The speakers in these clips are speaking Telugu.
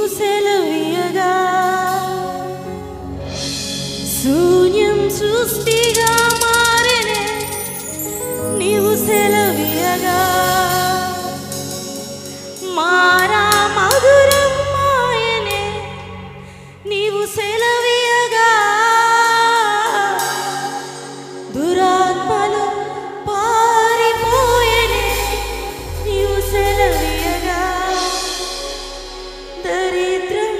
సెలవీయగా శూన్యం సృష్టిగా మారనే నీవు సెలవీయగా మారా మధురం మాయనే నీవు సెలవీయగా దురాత్మలు పారిపోయనే నీవు సెలవీయగా దరిద్రం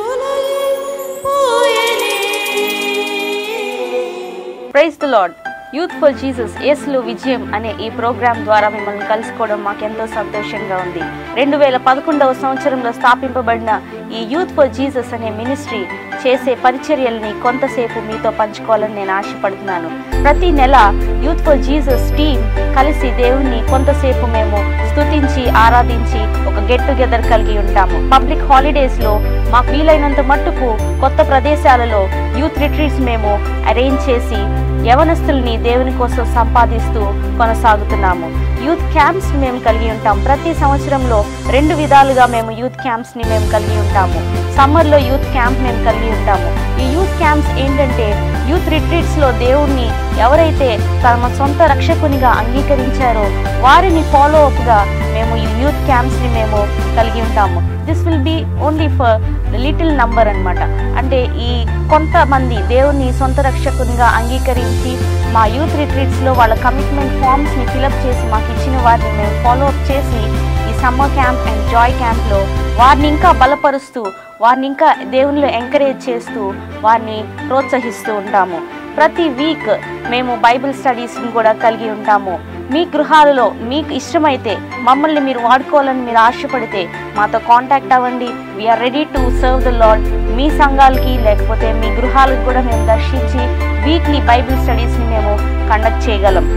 తొలగిపోయనే praise the Lord youth for Jesus యేసులో విజయం అనే ఈ ప్రోగ్రాం ద్వారా మిమ్మల్ని కలుసుకోవడం మాకెంతో సంతోషంగా ఉంది రెండు వేల పదకొండవ సంవత్సరంలో స్థాపింపబడిన ఈ యూత్ ఫర్ జీసస్ అనే మినిస్ట్రీ చేసే పరిచర్యల్ని కొంతసేపు మీతో పంచుకోవాలని నేను ఆశపడుతున్నాను ప్రతి నెల యూత్ ఫర్ జీసస్ టీం కలిసి దేవుణ్ణి కొంతసేపు మేము స్తుతించి ఆరాధించి ఒక గెట్ టుగెదర్ కలిగి ఉంటాము పబ్లిక్ హాలిడేస్ లో మాకు వీలైనంత మట్టుకు కొత్త ప్రదేశాలలో యూత్ రిట్రీట్స్ మేము అరేంజ్ చేసి యవనస్తుల్ని దేవుని కోసం సంపాదిస్తూ కొనసాగుతున్నాము యూత్ క్యాంప్స్ మేము కలిగి ఉంటాం ప్రతి సంవత్సరంలో రెండు విధాలుగా మేము యూత్ క్యాంప్స్ ని మేము కలిగి ఉంటాము సమ్మర్ లో యూత్ క్యాంప్ మేము కలిగి ఉంటాము ఈ యూత్ క్యాంప్స్ ఏంటంటే యూత్ రిట్రీట్స్ లో దేవుణ్ణి ఎవరైతే తమ సొంత రక్షకునిగా అంగీకరించారో వారిని ఫాలో అప్ గా మేము ఈ యూత్ క్యాంప్స్ ని మేము కలిగి ఉంటాము this will be only for little number అన్నమాట అంటే ఈ కొంతమంది దేవుని సొంత రక్షకునిగా అంగీకరించి మా యూత్ రిట్రీట్స్ లో వాళ్ళ కమిట్మెంట్ ఫామ్స్ ని ఫిలప్ చేసి మాకు ఇచ్చిన వారిని మేము ఫాలో అప్ చేసి ఈ summer camp and joy camp లో వారిని ఇంకా బలపరుస్తూ వారిని ఇంకా దేవునిలో ఎంకరేజ్ చేస్తూ వారిని ప్రోత్సహిస్తూ ఉంటాము ప్రతి వీక్ మేము బైబిల్ స్టడీస్ని కూడా కలిగి ఉంటాము మీ గృహాలలో మీకు ఇష్టమైతే మమ్మల్ని మీరు వాడుకోవాలని మీరు ఆశపడితే మాతో కాంటాక్ట్ అవ్వండి we are ready to serve the Lord మీ సంఘాలకి లేకపోతే మీ గృహాలకు కూడా మేము దర్శించి వీక్లీ బైబిల్ స్టడీస్ని మేము కండక్ట్ చేయగలం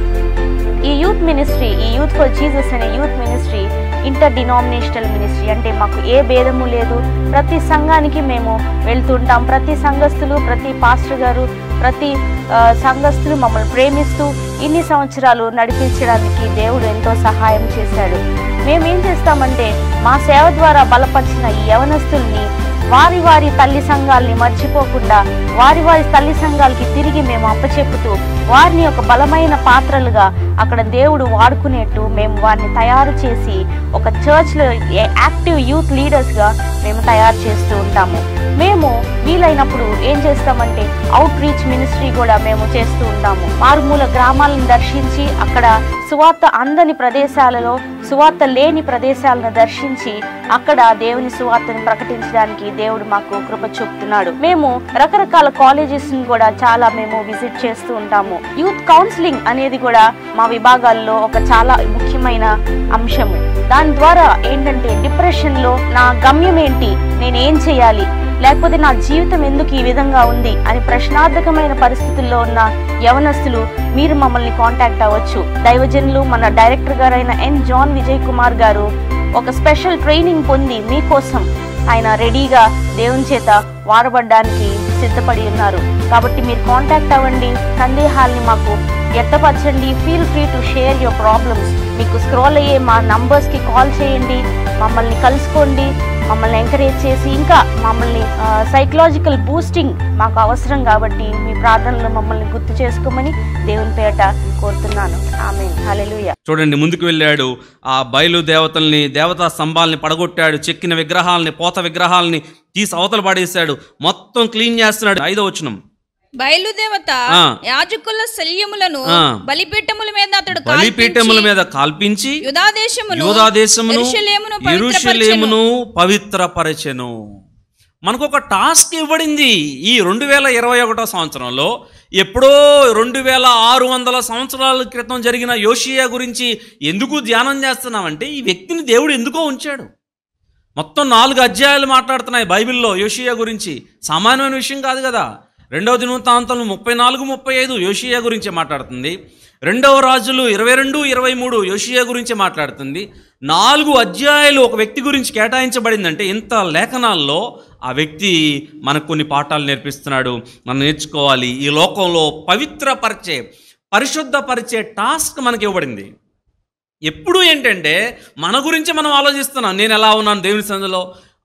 ఈ యూత్ మినిస్ట్రీ ఈ యూత్ ఫర్ జీసస్ అనే youth ministry interdenominational ministry అంటే మాకు ఏ భేదము లేదు ప్రతి సంఘానికి మేము వెళ్తుంటాం ప్రతి సంఘస్థులు ప్రతి పాస్టర్ గారు ప్రతి ఆ, సంఘస్థులు మమ్మల్ని ప్రేమిస్తూ ఇన్ని సంవత్సరాలు నడిపించడానికి దేవుడు ఎంతో సహాయం చేశాడు మేము ఏం చేస్తామంటే మా సేవ ద్వారా బలపరిచిన ఈ యవనస్తుల్ని వారి వారి తల్లి సంఘాల్ని మర్చిపోకుండా వారి వారి తల్లి సంఘాలకి తిరిగి మేము అప్పచెప్పుతూ వారిని ఒక బలమైన పాత్రలుగా అక్కడ దేవుడు వాడుకునేట్టు మేము వారిని తయారు చేసి ఒక చర్చ్లో యాక్టివ్ యూత్ లీడర్స్గా మేము తయారు చేస్తూ ఉంటాము మేము వీలైనప్పుడు ఏం చేస్తామంటే అవుట్ రీచ్ మినిస్ట్రీ కూడా మేము చేస్తూ ఉంటాము మారుమూల గ్రామాలను దర్శించి అక్కడ సువార్త అందని ప్రదేశాలలో సువార్త లేని ప్రదేశాలను దర్శించి అక్కడ దేవుని సువార్తను ప్రకటించడానికి దేవుడు మాకు కృప చూపుతున్నాడు మేము రకరకాల కాలేజెస్ ని కూడా చాలా మేము విజిట్ చేస్తూ ఉంటాము యూత్ కౌన్సిలింగ్ అనేది కూడా మా విభాగాల్లో ఒక చాలా ముఖ్యమైన అంశము దాని ద్వారా ఏంటంటే డిప్రెషన్ లో నా గమ్యం ఏంటి నేను ఏం చేయాలి లేకపోతే నా జీవితం ఎందుకు ఈ విధంగా ఉంది అని ప్రశ్నార్థకమైన పరిస్థితుల్లో ఉన్న యవనస్తులు మీరు మమ్మల్ని కాంటాక్ట్ అవ్వచ్చు దైవజనులు మన డైరెక్టర్ గారైన ఎన్ జాన్ విజయ్ కుమార్ గారు ఒక స్పెషల్ ట్రైనింగ్ పొంది మీకోసం ఆయన రెడీగా దేవుని చేత వాడబడ్డానికి సిద్ధపడి ఉన్నారు కాబట్టి మీరు కాంటాక్ట్ అవ్వండి సందేహాల్ని మాకు వ్యక్తపరచండి feel free to share your problems మీకు స్క్రోల్ అయ్యే మా నంబర్స్కి కాల్ చేయండి మమ్మల్ని కలుసుకోండి మమ్మల్ని ఎంకరేజ్ చేసి ఇంకా మమ్మల్ని సైకలాజికల్ బూస్టింగ్ మాకు అవసరం కాబట్టి మీ ప్రార్థనలో మమ్మల్ని గుర్తు చేసుకోమని దేవుని పేట కోరుతున్నాను ఆమె హల్లెలూయా చూడండి ముందుకు వెళ్ళాడు ఆ బయలు దేవతల్ని దేవతా స్తంభాలని పడగొట్టాడు చెక్కిన విగ్రహాలని పోత విగ్రహాలని తీసి అవతల పడేశాడు మొత్తం క్లీన్ చేస్తున్నాడు ఐదో వచనం బయలుదేవత ఆ. యాజకుల శల్యములను ఆ. బలిపీఠముల మీద అతడు బలిపీఠముల మీద కాల్పించి యుధాదేశమును యూదాదేశమును యెరూషలేమును ఇరుషలేమును పవిత్రపరచెను మనకు ఒక టాస్క్ ఇవ్వడింది ఈ రెండు వేల ఇరవై ఒకటో సంవత్సరంలో ఎప్పుడో రెండు వేల ఆరు వందల సంవత్సరాల క్రితం జరిగిన యోషియా గురించి ఎందుకు ధ్యానం చేస్తున్నామంటే ఈ వ్యక్తిని దేవుడు ఎందుకో ఉంచాడు మొత్తం నాలుగు అధ్యాయాలు మాట్లాడుతున్నాయి బైబిల్లో యోషియా గురించి సామాన్యమైన విషయం కాదు కదా రెండవ దినవృత్తాంతం ముప్పై నాలుగు ముప్పై ఐదు యోషియా గురించి మాట్లాడుతుంది రెండవ రాజులు ఇరవై రెండు ఇరవై మూడు యోషియా గురించి మాట్లాడుతుంది నాలుగు అధ్యాయాలు ఒక వ్యక్తి గురించి కేటాయించబడిందంటే ఇంత లేఖనాల్లో ఆ వ్యక్తి మనకు కొన్ని పాఠాలు నేర్పిస్తున్నాడు మనం నేర్చుకోవాలి ఈ లోకంలో పవిత్రపరిచే పరిశుద్ధపరిచే టాస్క్ మనకి ఇవ్వబడింది ఎప్పుడు ఏంటంటే మన గురించి మనం ఆలోచిస్తున్నాం నేను ఎలా ఉన్నాను దేవుని సందులో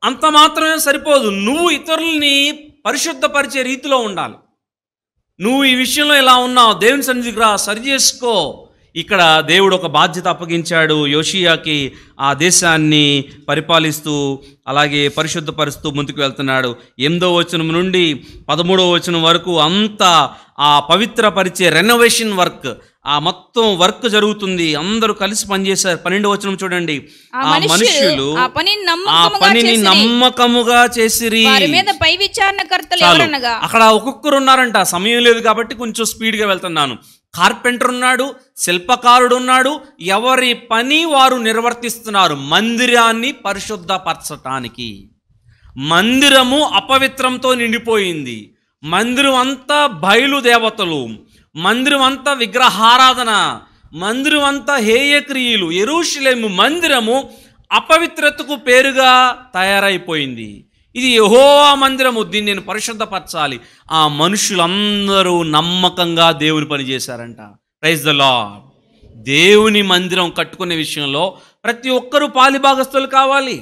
అంత మాత్రమే సరిపోదు నువ్వు ఇతరుల్ని పరిశుద్ధపరిచే రీతిలో ఉండాలి నువ్వు ఈ విషయంలో ఇలా ఉన్నావు దేవుని సన్నిధికి రా సరి చేసుకో ఇక్కడ దేవుడు ఒక బాధ్యత అప్పగించాడు యోషియాకి ఆ దేశాన్ని పరిపాలిస్తూ అలాగే పరిశుద్ధపరుస్తూ ముందుకు వెళ్తున్నాడు ఎనిమిదో వచనం నుండి పదమూడవ వచనం వరకు అంతా ఆ పవిత్రపరిచే రెనోవేషన్ వర్క్ ఆ మొత్తం వర్క్ జరుగుతుంది అందరూ కలిసి పనిచేశారు పన్నెండు వచనం చూడండి ఆ ఆ మనుషులు మనుష్యులు ఆ పనిని ఆ నమ్మకముగా పనిని చేసిరి. నమ్మకముగా చేసిరి వారి మీద పై విచారణకర్తలు చాలు ఎవరనగా అక్కడ ఒక్కొక్కరు ఉన్నారంట సమయం లేదు కాబట్టి కొంచెం స్పీడ్గా వెళ్తున్నాను కార్పెంటర్ ఉన్నాడు శిల్పకారుడు ఉన్నాడు ఎవరి పని వారు నిర్వర్తిస్తున్నారు మందిరాన్ని పరిశుద్ధపరచటానికి మందిరము అపవిత్రంతో నిండిపోయింది మందిరం అంతా బయలుదేవతలు మందిరం అంతా విగ్రహారాధన మందిరం అంతా హేయక్రియలు ఎరుషులేము మందిరము అపవిత్రతకు పేరుగా తయారైపోయింది ఇది యెహోవా మందిరము దీన్ని నేను పరిశుద్ధపరచాలి ఆ మనుషులందరూ నమ్మకంగా దేవుని పని చేశారంట ప్రైజ్ ద లార్డ్ దేవుని మందిరం కట్టుకునే విషయంలో ప్రతి ఒక్కరూ పాలిభాగస్తులు కావాలి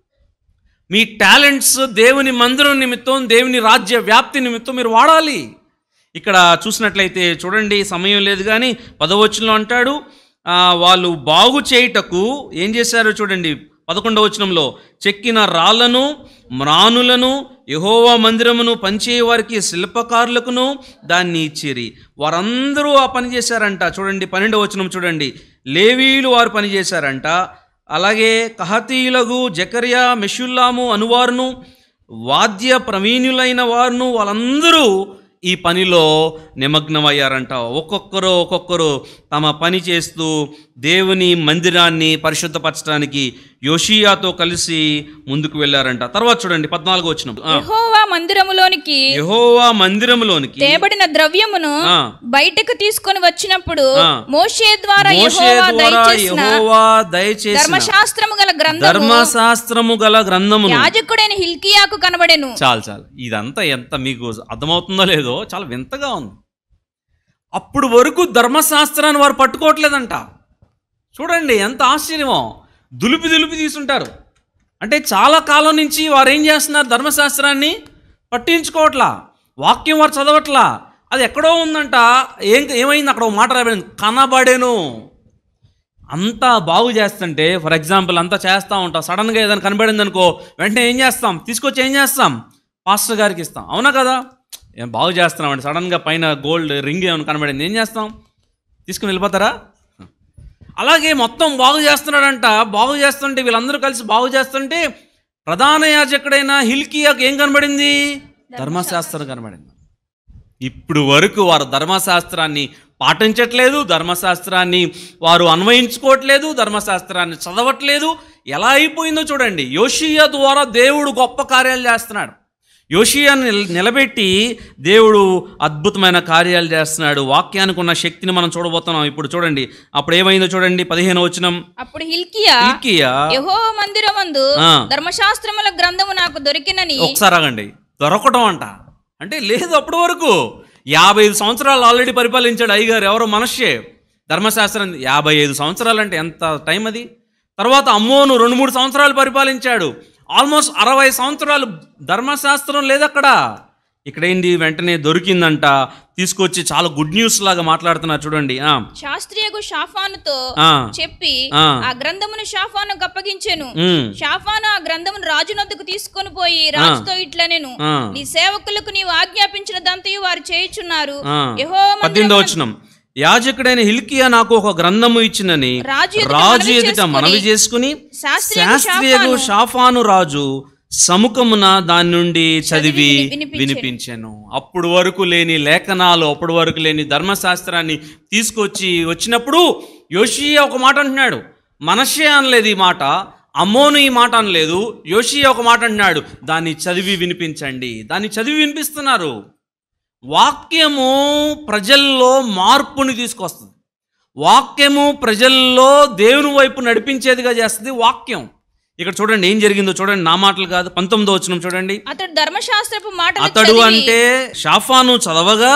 మీ టాలెంట్స్ దేవుని మందిరం నిమిత్తం దేవుని రాజ్య వ్యాప్తి నిమిత్తం మీరు వాడాలి ఇక్కడ చూసినట్లయితే చూడండి సమయం లేదు కానీ పదవచనంలో అంటాడు ఆ, వాళ్ళు బాగు చేయుటకు ఏం చేశారో చూడండి పదకొండవ వచనంలో చెక్కిన రాళ్లను మ్రానులను యహోవా మందిరమును పనిచేయ వారికి శిల్పకారులకును దాన్ని ఇచ్చిరి వారందరూ ఆ పని చేశారంట చూడండి పన్నెండవ వచనం చూడండి లేవీలు వారు పని చేశారంట అలాగే కహతీయులకు జకర్యా మెషుల్లాము అనువారును వాద్య ప్రవీణులైన వారును వాళ్ళందరూ ఈ పనిలో నిమగ్నమయ్యారంట ఒక్కొక్కరు ఒక్కొక్కరు తమ పని చేస్తూ దేవుని మందిరాన్ని పరిశుద్ధపరచడానికి యోషియాతో కలిసి ముందుకు వెళ్ళారంట తర్వాత చూడండి పద్నాలుగు వచ్చిన యెహోవా మందిరములోనికి యహోవా మందిరంలోనికి తేబడిన ద్రవ్యమును ఆ. బయటకు తీసుకొని వచ్చినప్పుడు ఆ. మోషే ద్వారా మోషే యెహోవా ద్వారా దయచేసిన యెహోవా దయచేసిన ధర్మశాస్త్రము గల గ్రంథము ధర్మశాస్త్రము గల గ్రంథమును యాజకుడైన హిల్కియాకు కనబడెను చాలు చాలు ఇదంతా ఎంత మీకు అర్థమవుతుందో లేదో చాలా వింతగా ఉంది అప్పుడు వరకు ధర్మశాస్త్రాన్ని వారు పట్టుకోవట్లేదంట చూడండి ఎంత ఆశ్చర్యమో దులిపి దులిపి తీసుంటారు అంటే చాలా కాలం నుంచి వారు ఏం చేస్తున్నారు ధర్మశాస్త్రాన్ని పట్టించుకోవట్లా వాక్యం వారు చదవట్లా అది ఎక్కడో ఉందంట ఏం ఏమైంది అక్కడ ఒక మాట రాబడింది కనబడేను అంతా బాగు చేస్తుంటే ఫర్ ఎగ్జాంపుల్ అంతా చేస్తూ ఉంటాం సడన్గా ఏదైనా కనబడింది అనుకో వెంటనే ఏం చేస్తాం తీసుకొచ్చి ఏం చేస్తాం పాస్టర్ గారికి ఇస్తాం అవునా కదా ఏం బాగు చేస్తున్నామండి సడన్గా పైన గోల్డ్ రింగ్ ఏమైనా కనబడింది ఏం చేస్తాం తీసుకుని వెళ్ళిపోతారా అలాగే మొత్తం బాగు చేస్తున్నాడంట బాగు చేస్తుంటే వీళ్ళందరూ కలిసి బాగు చేస్తుంటే ప్రధాన యాజకుడైన హిల్కియాకు ఏం కనబడింది ధర్మశాస్త్రం కనబడింది ఇప్పుడు వరకు వారు ధర్మశాస్త్రాన్ని పాటించట్లేదు ధర్మశాస్త్రాన్ని వారు అన్వయించుకోవట్లేదు ధర్మశాస్త్రాన్ని చదవట్లేదు ఎలా అయిపోయిందో చూడండి యోషియా ద్వారా దేవుడు గొప్ప కార్యాలు చేస్తున్నాడు యోషియాను నిల- నిలబెట్టి దేవుడు అద్భుతమైన కార్యాలు చేస్తున్నాడు వాక్యానికి ఉన్న శక్తిని మనం చూడబోతున్నాం ఇప్పుడు చూడండి అప్పుడు ఏమైందో చూడండి పదిహేను వచనం అప్పుడు హిల్కియా హిల్కియా యెహోవా మందిరమందు ఆ. ధర్మశాస్త్రముల గ్రంథము నాకు దొరికినని ఒకసారి ఆగండి దొరకటం అంట అంటే లేదు అప్పటి వరకు యాభై ఐదు సంవత్సరాలు ఆల్రెడీ పరిపాలించాడు అయ్యగారు ఎవరో మనషే ధర్మశాస్త్రం యాభై ఐదు సంవత్సరాలు అంటే ఎంత టైం అది తర్వాత అమ్మోను రెండు మూడు సంవత్సరాలు పరిపాలించాడు ఆల్మోస్ట్ అరవై సంవత్సరాలు ధర్మశాస్త్రం లేదక్కడ ఇక్కడేంటి వెంటనే దొరికిందంట తీసుకొచ్చి చాలా గుడ్ న్యూస్ లాగా మాట్లాడుతున్నారు చూడండి ఆ, శాస్త్రియకు షాఫానుతో ఆ, చెప్పి ఆ. ఆ గ్రంథమును షాఫానుకు అప్పగించెను ఉమ్, షాఫాను ఆ గ్రంథమును రాజునొద్దకు తీసుకొని పోయి రాజుతో ఇట్లనెను ఆ. నీ సేవకులకు నీవు ఆజ్ఞాపించిన దంతయు వారు చేయుచున్నారు ఆ. యెహోవా పద్దెనిమిదో మందిరమున- వచనం యాజకుడైన హిల్కియా నాకు ఒక గ్రంథము ఇచ్చినని రాజు ఎదుట రాజు మనవి ఎదుట చేసుకొని, మనవి చేసుకుని శాస్త్రియకు శాస్త్రియకు షాఫాను షాఫాను రాజు సముఖమున దాని నుండి చదివి వినిపించెను. వినిపించాను అప్పుడు వరకు లేని లేఖనాలు అప్పుడు వరకు లేని ధర్మశాస్త్రాన్ని తీసుకొచ్చి వచ్చినప్పుడు యోషియా ఒక మాట అంటున్నాడు మనషే అనలేదు ఈ మాట అమ్మోను ఈ మాట అనలేదు యోషియా ఒక మాట అంటున్నాడు దాన్ని చదివి వినిపించండి దాన్ని చదివి వినిపిస్తున్నారు వాక్యము ప్రజల్లో మార్పుని తీసుకొస్తుంది వాక్యము ప్రజల్లో దేవుని వైపు నడిపించేదిగా చేస్తుంది వాక్యం ఇక్కడ చూడండి ఏం జరిగిందో చూడండి నా మాటలు కాదు పంతొమ్మిదో వచ్చిన చూడండి అతడు ధర్మశాస్త్రపు మాటలు అతడు చదివి అంటే షాఫాను చదవగా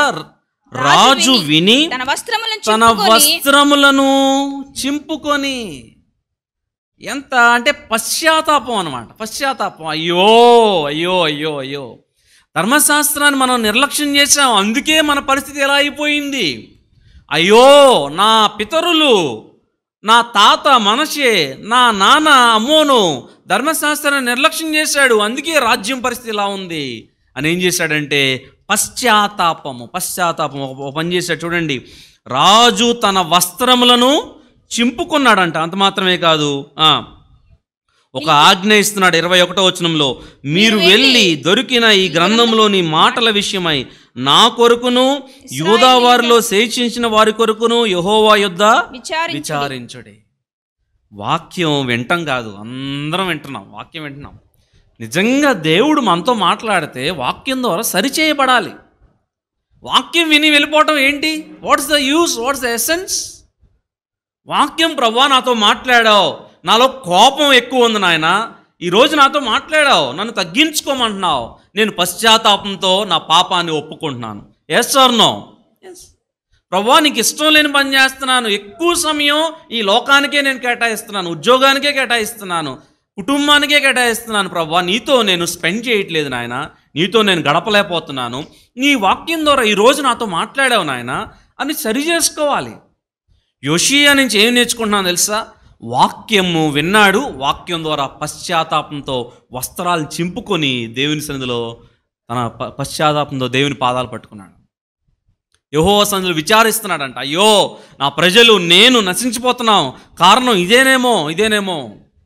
రాజు విని తన వస్త్రములను తన చింపుకొని వస్త్రములను చింపుకొని ఎంత అంటే పశ్చాత్తాపం అనమాట పశ్చాత్తాపం అయ్యో అయ్యో అయ్యో అయ్యో ధర్మశాస్త్రాన్ని మనం నిర్లక్ష్యం చేసాం అందుకే మన పరిస్థితి ఎలా అయిపోయింది అయ్యో నా పితరులు నా తాత మనషే నా నాన్న అమ్మోను ధర్మశాస్త్రాన్ని నిర్లక్ష్యం చేశాడు అందుకే రాజ్యం పరిస్థితి ఇలా ఉంది అని ఏం చేశాడంటే పశ్చాత్తాపము పశ్చాత్తాపం ఒక ఒక పని చేశాడు చూడండి రాజు తన వస్త్రములను చింపుకున్నాడంట అంత మాత్రమే కాదు ఆ, ఒక ఆజ్ఞ ఇస్తున్నాడు ఇరవై ఒకటో వచనంలో మీరు వెళ్ళి దొరికిన ఈ గ్రంథంలోని మాటల విషయమై నా కొరకును యూదా వారిలో శేషించిన వారి కొరకును యహోవా యుద్ధ విచారించుడి. విచారించుడి వాక్యం వింటాం కాదు అందరం వింటున్నాం వాక్యం వింటున్నాం నిజంగా దేవుడు మనతో మాట్లాడితే వాక్యం ద్వారా సరిచేయబడాలి వాక్యం విని వెళ్ళిపోవటం ఏంటి what's the use what's the essence వాక్యం ప్రభా నాతో మాట్లాడావు నాలో కోపం ఎక్కువ ఉంది నాయన ఈరోజు నాతో మాట్లాడావు నన్ను తగ్గించుకోమంటున్నావు నేను పశ్చాత్తాపంతో నా పాపాన్ని ఒప్పుకుంటున్నాను ఎస్ ఆర్ నో ఎస్ ప్రభా నీకు ఇష్టం లేని పని చేస్తున్నాను ఎక్కువ సమయం ఈ లోకానికే నేను కేటాయిస్తున్నాను ఉద్యోగానికే కేటాయిస్తున్నాను కుటుంబానికే కేటాయిస్తున్నాను ప్రభా నీతో నేను స్పెండ్ చేయట్లేదు నాయన నీతో నేను గడపలేకపోతున్నాను నీ వాక్యం ద్వారా ఈరోజు నాతో మాట్లాడావు నాయన అని సరి చేసుకోవాలి యోషియా నుంచి ఏం నేర్చుకుంటున్నాను తెలుసా వాక్యము విన్నాడు వాక్యం ద్వారా పశ్చాత్తాపంతో వస్త్రాలు చింపుకొని దేవుని సన్నిధిలో తన ప- పశ్చాత్తాపంతో దేవుని పాదాలు పట్టుకున్నాడు యహో సన్నిధిలో విచారిస్తున్నాడంట అయ్యో నా ప్రజలు నేను నశించిపోతున్నాం కారణం ఇదేనేమో ఇదేనేమో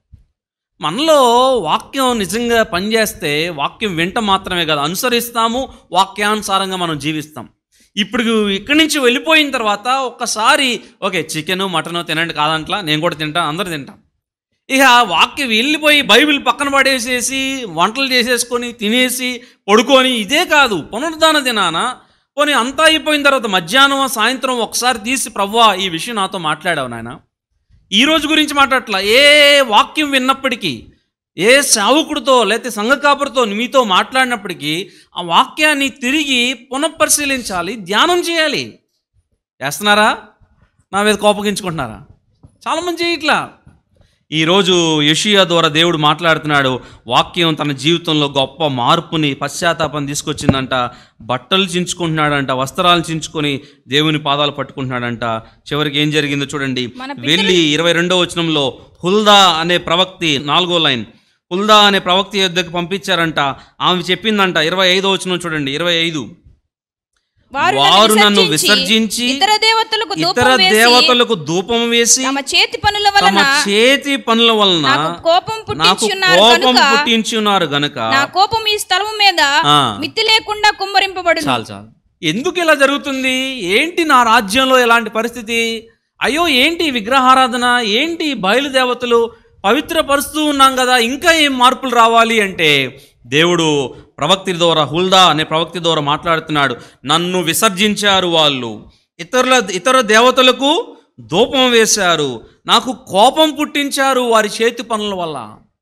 మనలో వాక్యం నిజంగా పనిచేస్తే వాక్యం వెంట మాత్రమే కాదు అనుసరిస్తాము వాక్యానుసారంగా మనం జీవిస్తాం ఇప్పుడు ఇక్కడి నుంచి వెళ్ళిపోయిన తర్వాత ఒక్కసారి ఓకే చికెను మటను తినండి కాదంట్లా నేను కూడా తింటాను అందరూ తింటాం ఇక వాక్యం వెళ్ళిపోయి బైబిల్ పక్కన పడేసేసి వంటలు చేసేసుకొని తినేసి పడుకొని ఇదే కాదు పునరుద్ధాన దినాన పోనీ అంతా అయిపోయిన తర్వాత మధ్యాహ్నం సాయంత్రం ఒకసారి తీసి ప్రవ్వా ఈ విషయం నాతో మాట్లాడావు నాయన ఈ రోజు గురించి మాట్లాడట్లా ఏ వాక్యం విన్నప్పటికీ ఏ సేవకుడితో లేకపోతే సంఘ కాపురితో మీతో మాట్లాడినప్పటికీ ఆ వాక్యాన్ని తిరిగి పునఃపరిశీలించాలి ధ్యానం చేయాలి చేస్తున్నారా నా మీద కోపగించుకుంటున్నారా చాలామంది చేయట్లా ఈరోజు యషియా ద్వారా దేవుడు మాట్లాడుతున్నాడు వాక్యం తన జీవితంలో గొప్ప మార్పుని పశ్చాత్తాపం తీసుకొచ్చిందంట బట్టలు చించుకుంటున్నాడంట వస్త్రాలు చించుకొని దేవుని పాదాలు పట్టుకుంటున్నాడంట చివరికి ఏం జరిగిందో చూడండి మన వెళ్ళి ఇరవై రెండో వచనంలో హుల్దా అనే ప్రవక్తి నాలుగో లైన్ హుల్దా అనే ప్రవక్తి యొద్దకు పంపించారంట ఆమె చెప్పిందంట ఇరవై ఐదో వచనం చూడండి ఇరవై ఐదు వారు నన్ను విసర్జించి ఇతర దేవతలకు ఇతర ధూపం వేసి దేవతలకు ధూపం వేసి తమ చేతి పనుల తమ వలన చేతి పనుల వలన నాకు కోపం నాకు పుట్టించున్నారు కోపం కనుక పుట్టించున్నారు గనక నా కోపం ఈ స్థలము మీద ఆ. మిత్తి లేకుండా కుమ్మరింపబడు చాలు చాలు ఎందుకు ఇలా జరుగుతుంది ఏంటి నా రాజ్యంలో ఎలాంటి పరిస్థితి అయ్యో ఏంటి ఈ విగ్రహారాధన ఏంటి ఈ బయలుదేవతలు పవిత్రపరుస్తూ ఉన్నాం కదా ఇంకా ఏం మార్పులు రావాలి అంటే దేవుడు ప్రవక్తి ద్వారా హుల్దా అనే ప్రవక్తి ద్వారా మాట్లాడుతున్నాడు నన్ను విసర్జించారు వాళ్ళు ఇతరుల ఇతర దేవతలకు ధూపం వేశారు నాకు కోపం పుట్టించారు వారి చేతి పనుల వల్ల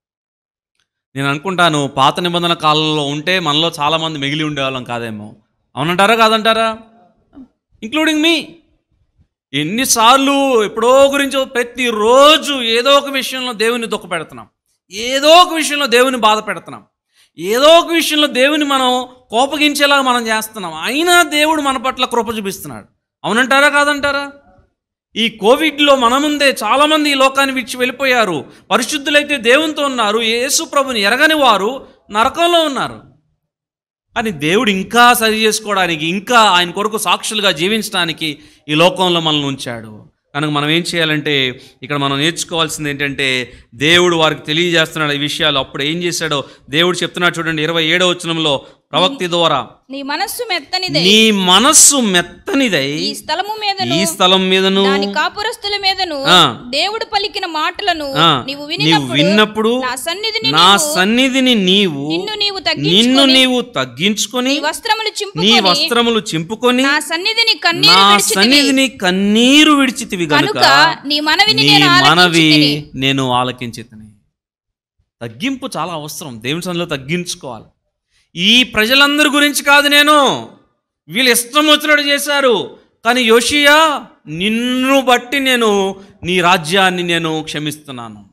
నేను అనుకుంటాను పాత నిబంధన కాలంలో ఉంటే మనలో చాలామంది మిగిలి ఉండేవాళ్ళం కాదేమో అవునంటారా కాదంటారా ఇంక్లూడింగ్ మీ ఎన్నిసార్లు ఎప్పుడో గురించో ప్రతిరోజు ఏదో ఒక విషయంలో దేవుని దుఃఖ పెడుతున్నాం ఏదో ఒక విషయంలో దేవుని బాధ పెడుతున్నాం ఏదో ఒక విషయంలో దేవుని మనం కోపగించేలాగా మనం చేస్తున్నాం అయినా దేవుడు మన పట్ల కృప చూపిస్తున్నాడు అవునంటారా కాదంటారా ఈ కోవిడ్లో మన ముందే చాలామంది ఈ లోకాన్ని విడిచి వెళ్ళిపోయారు పరిశుద్ధులైతే దేవునితో ఉన్నారు యేసు ప్రభుని ఎరగని వారు నరకంలో ఉన్నారు కానీ దేవుడు ఇంకా సరి చేసుకోవడానికి ఇంకా ఆయన కొరకు సాక్షులుగా జీవించడానికి ఈ లోకంలో మనల్ని ఉంచాడు కనుక మనం ఏం చేయాలంటే ఇక్కడ మనం నేర్చుకోవాల్సింది ఏంటంటే దేవుడు వారికి తెలియజేస్తున్నాడు ఈ విషయాలు అప్పుడు ఏం చేశాడో దేవుడు చెప్తున్నాడు చూడండి ఇరవై ఏడో వచనంలో ప్రవక్తి ద్వారా నీ మనస్సు మెత్తనిదే నీ మనస్సు మెత్తనిదై ఈ స్థలము మీదను ఈ స్థలం మీదను దాని కాపురస్తుల మీదను ఆ. దేవుడు పలికిన మాటలను ఆ, నీవు నీవు వినినప్పుడు విన్నప్పుడు నా సన్నిధిని నా నీవు సన్నిధిని నీవు నిన్ను నీవు నిన్ను తగ్గించుకొని నీవు తగ్గించుకొని నీ వస్త్రములు నీ చింపుకొని వస్త్రములు చింపుకొని నా సన్నిధిని నా కన్నీరు విడిచితివి సన్నిధిని కన్నీరు విడిచితివి గనుక కనుక నీ మనవిని నీ నేను మనవి ఆలకించితిని. నేను ఆలకించితిని తగ్గింపు చాలా అవసరం దేవుని సన్నిధిలో తగ్గించుకోవాలి ఈ ప్రజలందరి గురించి కాదు నేను వీళ్ళు ఇష్టం వచ్చినట్టు చేశారు కానీ యోషియా నిన్ను బట్టి నేను నీ రాజ్యాన్ని నేను క్షమిస్తున్నాను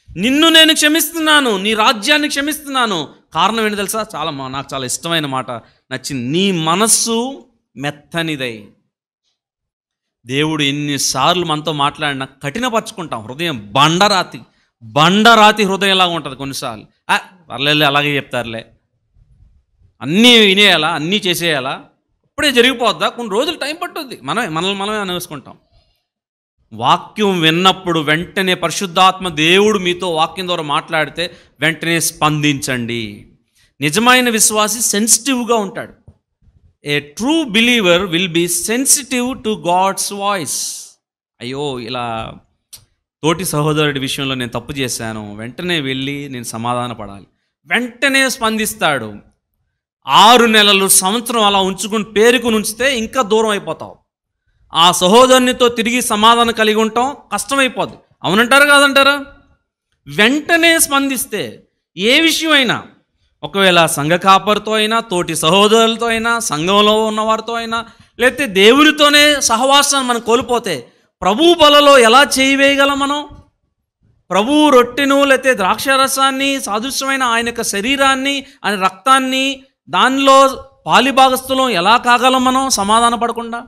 నిన్ను నేను క్షమిస్తున్నాను నీ రాజ్యాన్ని క్షమిస్తున్నాను కారణం ఏంటి తెలుసా చాలా మా- నాకు చాలా ఇష్టమైన మాట నచ్చింది నీ మనస్సు మెత్తనిదై దేవుడు ఎన్నిసార్లు మనతో మాట్లాడినా కఠినపరుచుకుంటాం హృదయం బండరాతి బండరాతి హృదయంలాగా ఉంటుంది కొన్నిసార్లు "ఆ, పర్లేదులే అలాగే చెప్తారులే అన్నీ వినేయాలా అన్నీ చేసేయాలా ఇప్పుడే జరిగిపోద్దా కొన్ని రోజులు టైం పట్టుద్ది మనమే మనల్ని మనమే అనేసుకుంటాం వాక్యం విన్నప్పుడు వెంటనే పరిశుద్ధాత్మ దేవుడు మీతో వాక్యం ద్వారా మాట్లాడితే వెంటనే స్పందించండి నిజమైన విశ్వాసి సెన్సిటివ్గా ఉంటాడు a true believer will be sensitive to God's voice అయ్యో ఇలా తోటి సహోదరుడి విషయంలో నేను తప్పు చేశాను వెంటనే వెళ్ళి నేను సమాధాన పడాలి వెంటనే స్పందిస్తాడు ఆరు నెలలు సంవత్సరం అలా ఉంచుకుని పేరుకుని ఉంచితే ఇంకా దూరం అయిపోతావు ఆ సహోదరునితో తిరిగి సమాధానం కలిగి ఉంటాం కష్టమైపోద్ది అవునంటారా కాదంటారా వెంటనే స్పందిస్తే ఏ విషయం అయినా ఒకవేళ సంఘ కాపరితో అయినా తోటి సహోదరులతో అయినా సంఘంలో ఉన్నవారితో అయినా లేకపోతే దేవునితోనే సహవాసాన్ని మనం కోల్పోతే ప్రభు బలలో ఎలా చేయవేయగలం మనం ప్రభు రొట్టెను లేకపోతే ద్రాక్షరసాన్ని సాదృశ్యమైన ఆయన యొక్క శరీరాన్ని ఆయన రక్తాన్ని దానిలో పాలిభాగస్థులం ఎలా కాగలం మనం సమాధాన పడకుండా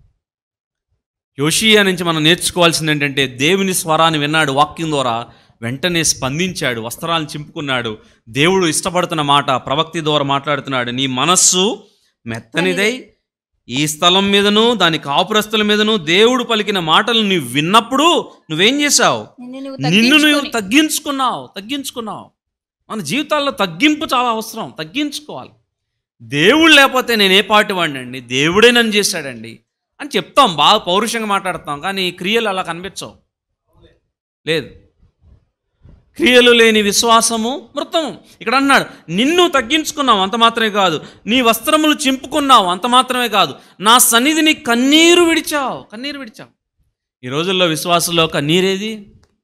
యోషియా నుంచి మనం నేర్చుకోవాల్సింది ఏంటంటే దేవుని స్వరాన్ని విన్నాడు వాక్యం ద్వారా వెంటనే స్పందించాడు వస్త్రాలను చింపుకున్నాడు దేవుడు ఇష్టపడుతున్న మాట ప్రవక్తి ద్వారా మాట్లాడుతున్నాడు నీ మనస్సు మెత్తనిదై ఈ స్థలం మీదను దాని కాపురస్తుల మీదను దేవుడు పలికిన మాటలు నువ్వు విన్నప్పుడు నువ్వేం చేశావు నిన్ను నువ్వు నిన్ను నువ్వు తగ్గించుకొని తగ్గించుకున్నావు తగ్గించుకున్నావు మన జీవితాల్లో తగ్గింపు చాలా అవసరం తగ్గించుకోవాలి దేవుడు లేకపోతే నేను ఏ పాటి వాడినండి దేవుడే నన్ను చేశాడండి అని చెప్తాం బాగా పౌరుషంగా మాట్లాడతాం కానీ క్రియలు అలా కనిపించవు లేదు క్రియలు లేని విశ్వాసము మృతము ఇక్కడ అన్నాడు నిన్ను తగ్గించుకున్నావు అంత మాత్రమే కాదు నీ వస్త్రములు చింపుకున్నావు అంత మాత్రమే కాదు నా సన్నిధిని కన్నీరు విడిచావు కన్నీరు విడిచావు ఈ రోజుల్లో విశ్వాసంలో కన్నీరేది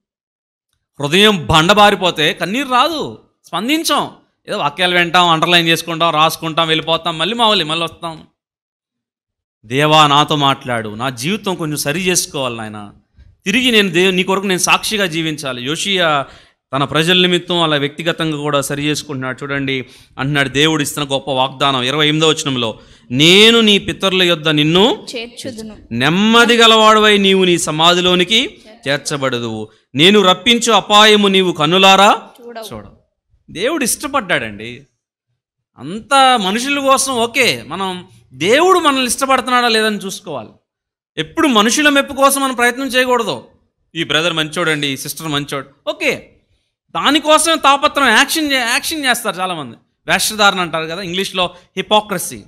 హృదయం బండబారిపోతే కన్నీరు రాదు స్పందించాం ఏదో వాక్యాలు వింటాం అండర్లైన్ చేసుకుంటాం రాసుకుంటాం వెళ్ళిపోతాం మళ్ళీ మామూలు మళ్ళీ వస్తాం దేవా నాతో మాట్లాడు నా జీవితం కొంచెం సరి చేసుకోవాలి నాయన తిరిగి నేను దేవు నీ కొరకు నేను సాక్షిగా జీవించాలి యోషియా తన ప్రజల నిమిత్తం అలా వ్యక్తిగతంగా కూడా సరి చేసుకుంటున్నాడు చూడండి అంటున్నాడు దేవుడు ఇస్తున్న గొప్ప వాగ్దానం ఇరవై ఎనిమిదో వచనంలో నేను నీ పితరుల యొద్ద నిన్ను చేర్చుదును నెమ్మది గలవాడవై నీవు నీ సమాధిలోనికి చేర్చబడదు నేను రప్పించు అపాయము నీవు కన్నులారా చూడవు. చూడవు దేవుడు ఇష్టపడ్డాడండి అంత మనుషుల కోసం ఓకే మనం దేవుడు మనల్ని ఇష్టపడుతున్నాడా లేదని చూసుకోవాలి ఎప్పుడు మనుషుల మెప్పు కోసం మనం ప్రయత్నం చేయకూడదు ఈ బ్రదర్ మంచోడండి ఈ సిస్టర్ మంచోడు ఓకే దానికోసం తాపత్రం యాక్షన్ చే- యాక్షన్ చేస్తారు చాలామంది వేషధారణ అంటారు కదా ఇంగ్లీష్లో హిపోక్రసీ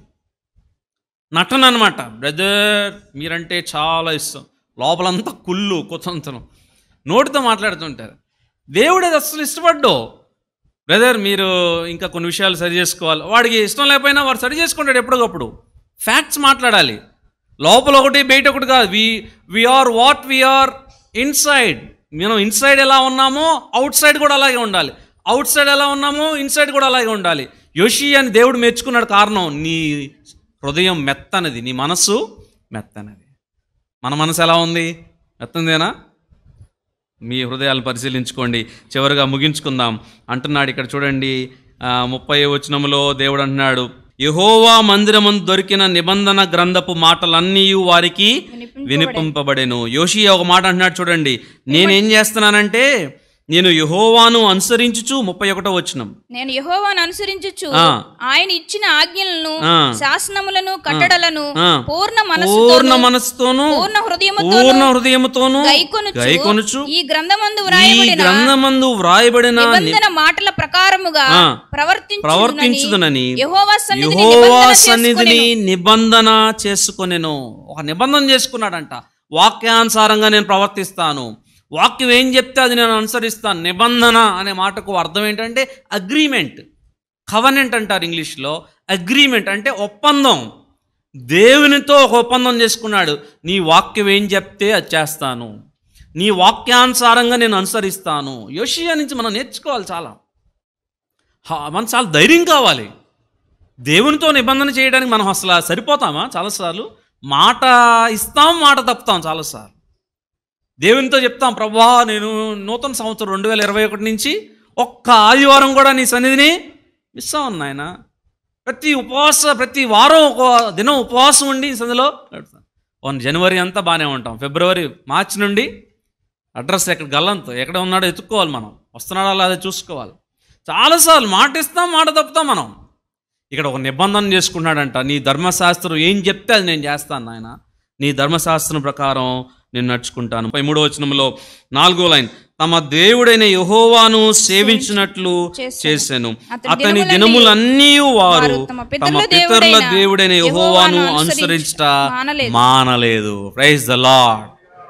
నటన అనమాట బ్రదర్ మీరంటే చాలా ఇష్టం లోపలంతా కుళ్ళు కుతంతనం నోటితో మాట్లాడుతుంటారు దేవుడు అది అస్సలు ఇష్టపడ్డు బ్రదర్ మీరు ఇంకా కొన్ని విషయాలు సరి చేసుకోవాలి వాడికి ఇష్టం లేకపోయినా వాడు సరి చేసుకుంటాడు ఎప్పటికప్పుడు ఫ్యాక్ట్స్ మాట్లాడాలి లోపల ఒకటి బయట ఒకటి కాదు we we are what we are inside మనం ఇన్సైడ్ ఎలా ఉన్నామో అవుట్ సైడ్ కూడా అలాగే ఉండాలి అవుట్ సైడ్ ఎలా ఉన్నామో ఇన్సైడ్ కూడా అలాగే ఉండాలి యోషి అని దేవుడు మెచ్చుకున్నాడు కారణం నీ హృదయం మెత్తనది నీ మనస్సు మెత్తనది మన మనసు ఎలా ఉంది మెత్తందేనా మీ హృదయాలు పరిశీలించుకోండి చివరిగా ముగించుకుందాం అంటున్నాడు ఇక్కడ చూడండి ఆ, ముప్పై వచనములో దేవుడు అంటున్నాడు యహోవా మందిరమందు దొరికిన నిబంధన గ్రంథపు మాటలన్నీ వారికి వినిపింపబడెను యోషి ఒక మాట అంటున్నాడు చూడండి నేనేం చేస్తున్నానంటే నేను యహోవాను అనుసరించుచు ముప్పై ఒకటో వచనం నేను యెహోవాను అనుసరించుచు ఆ. ఆయన ఇచ్చిన ఆజ్ఞలను ఆ. శాసనములను కట్టడలను ఆ. పూర్ణ పూర్ణ మనస్సుతోను మనస్సుతోను పూర్ణ హృదయముతోను పూర్ణ హృదయముతోను గైకొనుచు గైకొనుచు ఈ గ్రంథమందు ఈ వ్రాయబడిన గ్రంథమందు వ్రాయబడిన ని- నిబంధన మాటల ప్రకారముగా ఆ. ప్రవర్తించునని ప్రవర్తించుదునని యెహోవా సన్నిధిని యెహోవా నిబంధన సన్నిధిని చేసుకొనెను. నిబంధన చేసుకొనెను ఒక నిబంధన చేసుకున్నాడంట వాక్యానుసారంగా నేను ప్రవర్తిస్తాను వాక్యం ఏం చెప్తే అది నేను అనుసరిస్తాను నిబంధన అనే మాటకు అర్థం ఏంటంటే అగ్రిమెంట్ కవనెంట్ అంటారు ఇంగ్లీష్లో అగ్రిమెంట్ అంటే ఒప్పందం దేవునితో ఒక ఒప్పందం చేసుకున్నాడు నీ వాక్యం ఏం చెప్తే అది చేస్తాను నీ వాక్యానుసారంగా నేను అనుసరిస్తాను యోషియా నుంచి మనం నేర్చుకోవాలి చాలా హా, మనకు చాలా ధైర్యం కావాలి దేవునితో నిబంధన చేయడానికి మనం అసలు సరిపోతామా చాలాసార్లు మాట ఇస్తాం మాట తప్పుతాం చాలాసార్లు దేవునితో చెప్తాం ప్రభా నేను నూతన సంవత్సరం రెండు వేల ఇరవై ఒకటి నుంచి ఒక్క ఆదివారం కూడా నీ సన్నిధిని మిస్ అవ్వను నాయన ప్రతి ఉపవాస ప్రతి వారం ఒక దినం ఉపవాసం ఉండి సందులో గడుపుతాం. వన్ జనవరి అంతా బాగానే ఉంటాం ఫిబ్రవరి మార్చి నుండి అడ్రస్ ఎక్కడ గల్లంతో ఎక్కడ ఉన్నాడో ఎత్తుక్కోవాలి మనం వస్తున్నాడో లేదా చూసుకోవాలి చాలాసార్లు మాట ఇస్తాం మాట తప్పుతాం మనం ఇక్కడ ఒక నిబంధన చేసుకున్నాడంట నీ ధర్మశాస్త్రం ఏం చెప్తే అది నేను చేస్తాను నాయన నీ ధర్మశాస్త్రం ప్రకారం నేను నడుచుకుంటాను పై మూడో వచనంలో నాలుగో లైన్ తమ దేవుడైన యహోవాను సేవించినట్లు చేశాను అతని అతని దినములన్నీ దినములన్నీ వారు వారు తమ తమ పితరుల పితరుల దేవుడైన దేవుడైన యహోవాను యెహోవాను అనుసరించట మానలేదు. మానలేదు ప్రైజ్ ద లార్డ్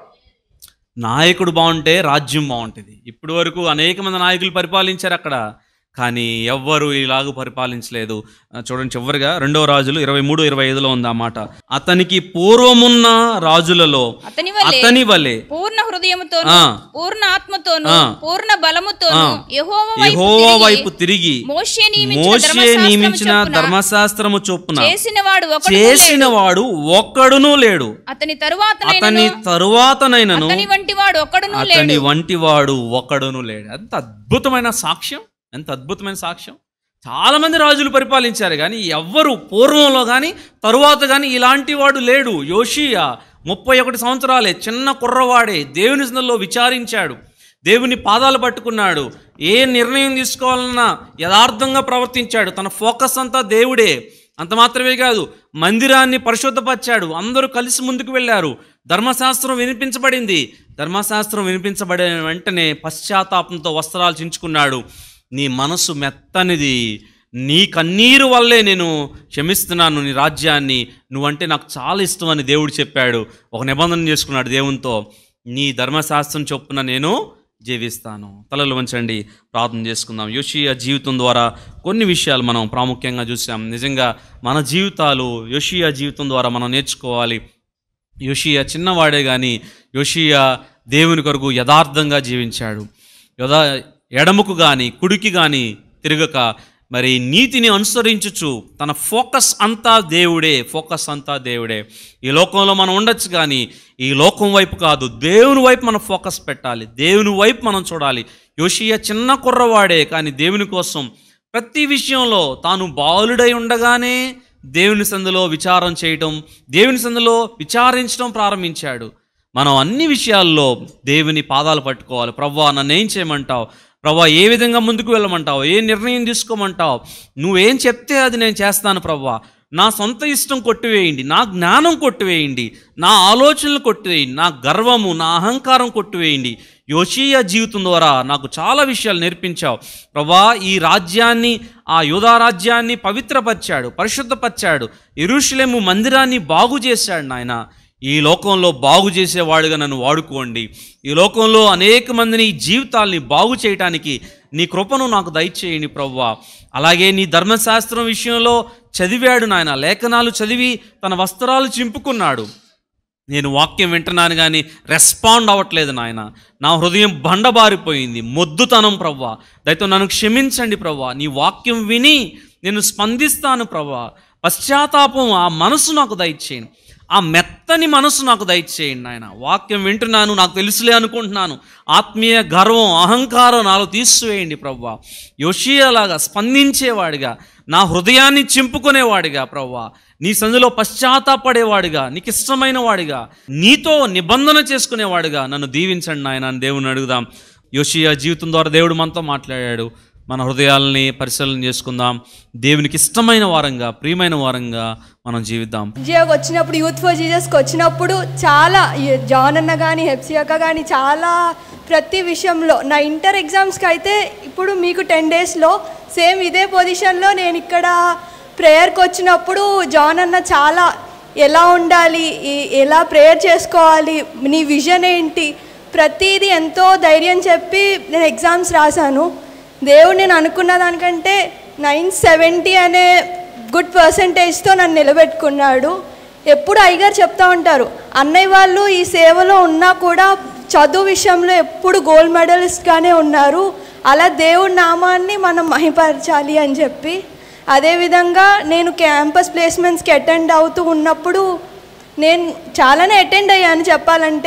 నాయకుడు బాగుంటే రాజ్యం బాగుంటుంది ఇప్పటి వరకు అనేక మంది నాయకులు పరిపాలించారు అక్కడ కానీ ఎవ్వరు ఇలాగ పరిపాలించలేదు ఆ, చూడండి చివరిగా రెండవ రాజులు ఇరవై మూడు ఇరవై ఐదులో ఉంది ఆ మాట అతనికి పూర్వమున్న రాజులలో అతని వలె అతని వలె పూర్ణ హృదయముతోను ఆ. పూర్ణ ఆత్మతోను ఆ. పూర్ణ బలముతోను ఆ. యెహోవా యెహోవా వైపు వైపు తిరిగి తిరిగి మోషే నియమించిన మోషే ధర్మశాస్త్రము నియమించిన చొప్పున ధర్మశాస్త్రము చొప్పున చేసిన వాడు ఒకడు చేసిన వాడు ఒక్కడునూ లేడు అతని తరువాత అతని తరువాతనైనను అతని వంటి వాడు ఒక్కడును అతని లేడు వంటి వాడు ఒకడును లేడు ఎంత అద్భుతమైన సాక్ష్యం ఎంత అద్భుతమైన సాక్ష్యం చాలా మంది రాజులు పరిపాలించారు కానీ ఎవ్వరు పూర్వంలో కానీ తరువాత కానీ ఇలాంటి వాడు లేడు యోషియా ముప్పై ఒకటి సంవత్సరాలే చిన్న కుర్రవాడే దేవుని సన్నిధిలో విచారించాడు దేవుని పాదాలు పట్టుకున్నాడు ఏ నిర్ణయం తీసుకోవాలన్నా యథార్థంగా ప్రవర్తించాడు తన ఫోకస్ అంతా దేవుడే అంత మాత్రమే కాదు మందిరాన్ని పరిశుద్ధపరిచాడు అందరూ కలిసి ముందుకు వెళ్ళారు ధర్మశాస్త్రం వినిపించబడింది ధర్మశాస్త్రం వినిపించబడిన వెంటనే పశ్చాత్తాపంతో వస్త్రాలు చించుకున్నాడు నీ మనసు మెత్తనిది నీ కన్నీరు వల్లే నేను క్షమిస్తున్నాను నీ రాజ్యాన్ని నువ్వంటే నాకు చాలా ఇష్టం అని దేవుడు చెప్పాడు ఒక నిబంధన చేసుకున్నాడు దేవునితో నీ ధర్మశాస్త్రం చొప్పున నేను జీవిస్తాను తలలు వంచండి ప్రార్థన చేసుకుందాం యోషియా జీవితం ద్వారా కొన్ని విషయాలు మనం ప్రాముఖ్యంగా చూసాం నిజంగా మన జీవితాలు యోషియా జీవితం ద్వారా మనం నేర్చుకోవాలి యోషియా చిన్నవాడే కానీ యోషియా దేవుని కొరకు యథార్థంగా జీవించాడు యథా ఎడముకు కానీ కుడికి కానీ తిరగక మరి నీతిని అనుసరించుచు తన ఫోకస్ అంతా దేవుడే ఫోకస్ అంతా దేవుడే ఈ లోకంలో మనం ఉండొచ్చు కానీ ఈ లోకం వైపు కాదు దేవుని వైపు మనం ఫోకస్ పెట్టాలి దేవుని వైపు మనం చూడాలి యోషియా చిన్న కుర్రవాడే కానీ దేవుని కోసం ప్రతి విషయంలో తాను బాలుడై ఉండగానే దేవుని సందులో విచారం చేయటం దేవుని సందులో విచారించడం ప్రారంభించాడు మనం అన్ని విషయాల్లో దేవుని పాదాలు పట్టుకోవాలి ప్రవ్వా నన్ను ఏం చేయమంటావు ప్రవ్వా ఏ విధంగా ముందుకు వెళ్ళమంటావు ఏ నిర్ణయం తీసుకోమంటావు నువ్వేం చెప్తే అది నేను చేస్తాను ప్రవ్వా నా సొంత ఇష్టం కొట్టివేయండి నా జ్ఞానం కొట్టివేయండి నా ఆలోచనలు కొట్టివేయండి నా గర్వము నా అహంకారం కొట్టివేయండి యోషీయ జీవితం ద్వారా నాకు చాలా విషయాలు నేర్పించావు ప్రభా ఈ రాజ్యాన్ని ఆ యూదా రాజ్యాన్ని పవిత్రపరిచాడు పరిశుద్ధపరిచాడు ఎరుషులేము మందిరాన్ని బాగు చేశాడు నాయన ఈ లోకంలో బాగు చేసేవాడుగా నన్ను వాడుకోండి ఈ లోకంలో అనేక మందిని జీవితాల్ని బాగు చేయటానికి నీ కృపను నాకు దయచేయండి ప్రవ్వా అలాగే నీ ధర్మశాస్త్రం విషయంలో చదివాడు నాయన లేఖనాలు చదివి తన వస్త్రాలు చింపుకున్నాడు నేను వాక్యం వింటున్నాను కానీ రెస్పాండ్ అవ్వట్లేదు నాయన నా హృదయం బండబారిపోయింది మొద్దుతనం ప్రవ్వా దయతో నన్ను క్షమించండి ప్రవ్వా నీ వాక్యం విని నేను స్పందిస్తాను ప్రవ్వా పశ్చాత్తాపం ఆ మనసు నాకు దయచేయండి ఆ మెత్తని మనసు నాకు దయచేయండి నాయన వాక్యం వింటున్నాను నాకు తెలుసులే అనుకుంటున్నాను ఆత్మీయ గర్వం అహంకారం నాలో తీసివేయండి ప్రవ్వా యోషియాలాగా స్పందించేవాడిగా నా హృదయాన్ని చింపుకునేవాడిగా ప్రవ్వా నీ సందులో పశ్చాత్తాపడేవాడిగా నీకు ఇష్టమైన వాడిగా నీతో నిబంధన చేసుకునేవాడిగా నన్ను దీవించండి నాయన అని దేవుని అడుగుదాం యోషియా జీవితం ద్వారా దేవుడు మనతో మాట్లాడాడు మన హృదయాలని పరిశీలన చేసుకుందాం దేవునికి ఇష్టమైన వారంగా ప్రియమైన వారంగా మనం జీవిద్దాం జియోకి వచ్చినప్పుడు యూత్ ఫర్ జీజస్కి వచ్చినప్పుడు చాలా ఈ జాన్ అన్న కానీ హెప్సియాక కానీ చాలా ప్రతి విషయంలో నా ఇంటర్ ఎగ్జామ్స్కి అయితే ఇప్పుడు మీకు టెన్ డేస్లో సేమ్ ఇదే పొజిషన్లో నేను ఇక్కడ ప్రేయర్కి వచ్చినప్పుడు జాన్ అన్న చాలా ఎలా ఉండాలి ఈ- ఎలా ప్రేయర్ చేసుకోవాలి నీ విజన్ ఏంటి ప్రతిదీ ఎంతో ధైర్యం చెప్పి నేను ఎగ్జామ్స్ రాశాను దేవుడు నేను అనుకున్న దానికంటే నైన్ సెవెంటీ అనే గుడ్ పర్సంటేజ్తో నన్ను నిలబెట్టుకున్నాడు ఎప్పుడు అయ్యగారు చెప్తా ఉంటారు అన్నయ్య వాళ్ళు ఈ సేవలో ఉన్నా కూడా చదువు విషయంలో ఎప్పుడు గోల్డ్ మెడలిస్ట్గానే ఉన్నారు అలా దేవుడి నామాన్ని మనం మహిపరచాలి అని చెప్పి అదేవిధంగా నేను క్యాంపస్ ప్లేస్మెంట్స్కి అటెండ్ అవుతూ ఉన్నప్పుడు నేను చాలానే అటెండ్ అయ్యాను చెప్పాలంటే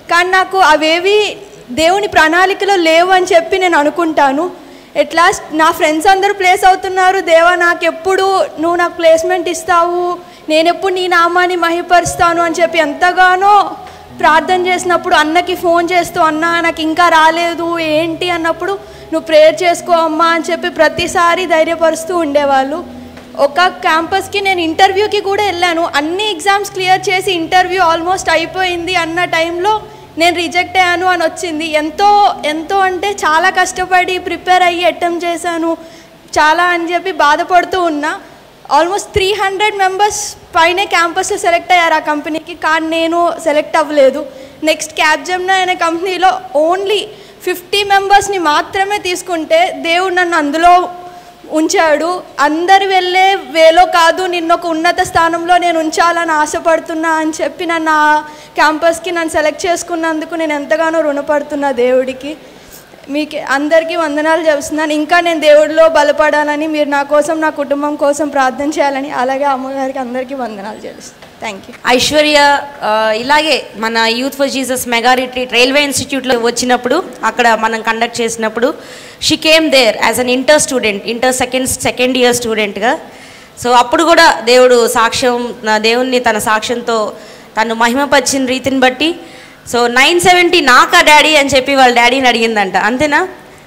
కానీ నాకు అవేవి దేవుని ప్రణాళికలో లేవు అని చెప్పి నేను అనుకుంటాను ఎట్ లాస్ట్ నా ఫ్రెండ్స్ అందరూ ప్లేస్ అవుతున్నారు దేవా నాకు ఎప్పుడు నువ్వు నాకు ప్లేస్మెంట్ ఇస్తావు నేను ఎప్పుడు నీ నామాన్ని మహిపరుస్తాను అని చెప్పి ఎంతగానో ప్రార్థన చేసినప్పుడు అన్నకి ఫోన్ చేస్తూ అన్న నాకు ఇంకా రాలేదు ఏంటి అన్నప్పుడు నువ్వు ప్రేయర్ చేసుకో అమ్మా అని చెప్పి ప్రతిసారి ధైర్యపరుస్తూ ఉండేవాళ్ళు ఒక క్యాంపస్కి నేను ఇంటర్వ్యూకి కూడా వెళ్ళాను అన్ని ఎగ్జామ్స్ క్లియర్ చేసి ఇంటర్వ్యూ ఆల్మోస్ట్ అయిపోయింది అన్న టైంలో నేను రిజెక్ట్ అయ్యాను అని వచ్చింది ఎంతో ఎంతో అంటే చాలా కష్టపడి ప్రిపేర్ అయ్యి అటెంప్ట్ చేశాను చాలా అని చెప్పి బాధపడుతూ ఉన్నా ఆల్మోస్ట్ త్రీ హండ్రెడ్ మెంబర్స్ పైనే క్యాంపస్లో సెలెక్ట్ అయ్యారు ఆ కంపెనీకి కానీ నేను సెలెక్ట్ అవ్వలేదు నెక్స్ట్ క్యాబ్జెమ్నా అనే కంపెనీలో ఓన్లీ ఫిఫ్టీ మెంబర్స్ని మాత్రమే తీసుకుంటే దేవుడు నన్ను అందులో ఉంచాడు అందరు వెళ్ళే వేలో కాదు నిన్న ఒక ఉన్నత స్థానంలో నేను ఉంచాలని ఆశపడుతున్నా అని చెప్పి నన్ను ఆ క్యాంపస్కి నన్ను సెలెక్ట్ చేసుకున్నందుకు నేను ఎంతగానో రుణపడుతున్నా దేవుడికి మీకు అందరికీ వందనాలు చెప్తున్నాను ఇంకా నేను దేవుడిలో బలపడాలని మీరు నా కోసం నా కుటుంబం కోసం ప్రార్థన చేయాలని అలాగే అమ్మగారికి అందరికీ వందనాలు చేస్తాను థ్యాంక్ యూ ఐశ్వర్య ఆ, ఇలాగే మన youth for Jesus mega retreat railway ఇన్స్టిట్యూట్లో వచ్చినప్పుడు అక్కడ మనం కండక్ట్ చేసినప్పుడు she came there as an inter student inter second second year స్టూడెంట్గా సో అప్పుడు కూడా దేవుడు సాక్ష్యం నా దేవుణ్ణి తన సాక్ష్యంతో తను మహిమపరిచిన రీతిని బట్టి సో నైన్ సెవెంటీ నాకా డాడీ అని చెప్పి వాళ్ళ డాడీని అడిగిందంట అంతేనా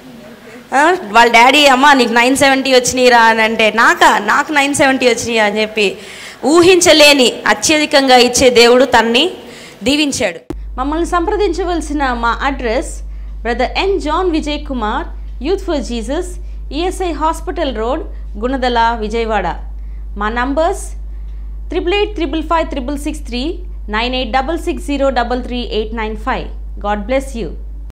ఆ, వాళ్ళ డాడీ అమ్మ నీకు నైన్ సెవెంటీ వచ్చినాయిరా అని అంటే నాకా నాకు నైన్ సెవెంటీ వచ్చినాయి అని చెప్పి ఊహించలేని అత్యధికంగా ఇచ్చే దేవుడు తన్ని దీవించాడు మమ్మల్ని సంప్రదించవలసిన మా address brother N John Vijay Kumar youth for Jesus ESI hospital road Gunadala Vijayawada మా numbers triple eight triple five triple six three nine eight double six zero double three eight nine five God bless you